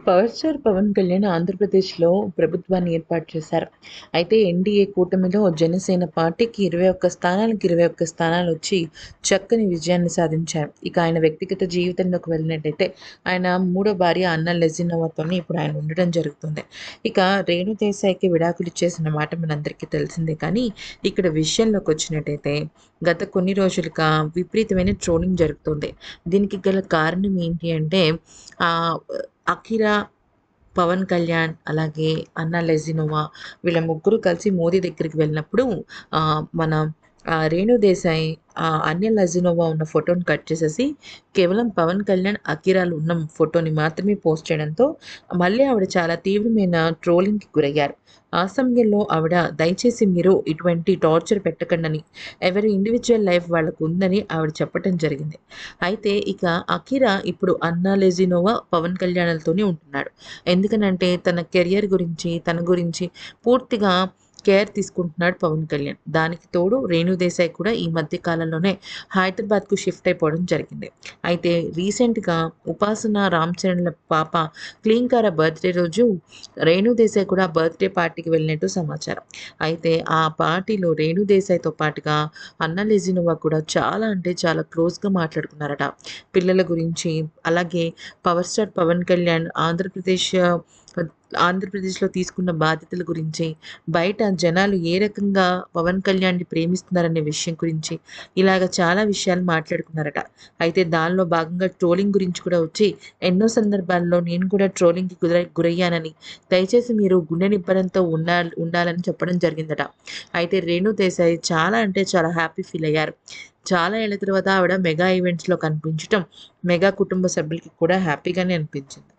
power star Pawan Kalyan ఆంధ్రప్రదేశ్లో ప్రభుత్వాన్ని ఏర్పాటు చేశారు అయితే ఎన్డీఏ కూటమిలో జనసేన పార్టీకి ఇరవై ఒక్క స్థానాలకు ఇరవై ఒక్క స్థానాలు వచ్చి చక్కని విజయాన్ని సాధించారు ఇక ఆయన వ్యక్తిగత జీవితంలోకి వెళ్ళినట్టయితే ఆయన మూడో భార్య అన్న లెజినోవాతో ఇప్పుడు ఆయన ఉండడం జరుగుతుంది ఇక రేణు దేశాయికి విడాకులు ఇచ్చేసిన మాట మనందరికీ తెలిసిందే కానీ ఇక్కడ విషయంలోకి వచ్చినట్టయితే గత కొన్ని రోజులుగా విపరీతమైన ట్రోలింగ్ జరుగుతుంది దీనికి గల కారణం ఏంటి అంటే ఆ, అకిరా పవన్ కళ్యాణ్ అలాగే అన్న లెజినోవా వీళ్ళ ముగ్గురు కలిసి మోదీ దగ్గరికి వెళ్ళినప్పుడు ఆ, మన ఆ, రేణు దేశాయ్ ఆ, అన్య లెజినోవా ఉన్న ఫోటోని కట్ చేసేసి కేవలం పవన్ కళ్యాణ్ అకిరాలు ఉన్న ఫోటోని మాత్రమే పోస్ట్ చేయడంతో మళ్ళీ ఆవిడ చాలా తీవ్రమైన ట్రోలింగ్కి గురయ్యారు ఆ సమయంలో ఆవిడ దయచేసి మీరు ఇటువంటి టార్చర్ పెట్టకండి ఎవరి ఇండివిజువల్ లైఫ్ వాళ్ళకు ఉందని ఆవిడ చెప్పటం జరిగింది అయితే ఇక అకిరా ఇప్పుడు అన్నా లెజినోవా పవన్ కళ్యాణ్లతోనే ఉంటున్నాడు ఎందుకనంటే తన కెరియర్ గురించి తన గురించి పూర్తిగా కేర్ తీసుకుంటున్నాడు పవన్ కళ్యాణ్ దానికి తోడు రేణు దేశాయ్ కూడా ఈ మధ్య కాలంలోనే హైదరాబాద్కు షిఫ్ట్ అయిపోవడం జరిగింది అయితే రీసెంట్గా ఉపాసన రామ్ చరణ్ల పాప క్లీంకార బర్త్డే రోజు రేణు దేశాయ్ కూడా బర్త్డే పార్టీకి వెళ్ళినట్టు సమాచారం అయితే ఆ పార్టీలో రేణు దేశాయ్తో పాటుగా అన్న లెజినోవా కూడా చాలా అంటే చాలా క్లోజ్గా మాట్లాడుకున్నారట పిల్లల గురించి అలాగే పవర్ స్టార్ పవన్ కళ్యాణ్ ఆంధ్రప్రదేశ్ ఆంధ్రప్రదేశ్లో తీసుకున్న బాధ్యతల గురించి బయట జనాలు ఏ రకంగా పవన్ కళ్యాణ్ని ప్రేమిస్తున్నారనే విషయం గురించి ఇలాగ చాలా విషయాలు మాట్లాడుకున్నారట అయితే దానిలో భాగంగా ట్రోలింగ్ గురించి కూడా వచ్చి ఎన్నో సందర్భాల్లో నేను కూడా ట్రోలింగ్కి గురై గురయ్యానని దయచేసి మీరు గుండె నిబ్బరంతో ఉండాలి ఉండాలని చెప్పడం జరిగిందట అయితే రేణు దేశాయ్ చాలా అంటే చాలా హ్యాపీ ఫీల్ అయ్యారు చాలా ఏళ్ళ తర్వాత ఆవిడ మెగా ఈవెంట్స్లో కనిపించటం మెగా కుటుంబ సభ్యులకి కూడా హ్యాపీగానే అనిపించింది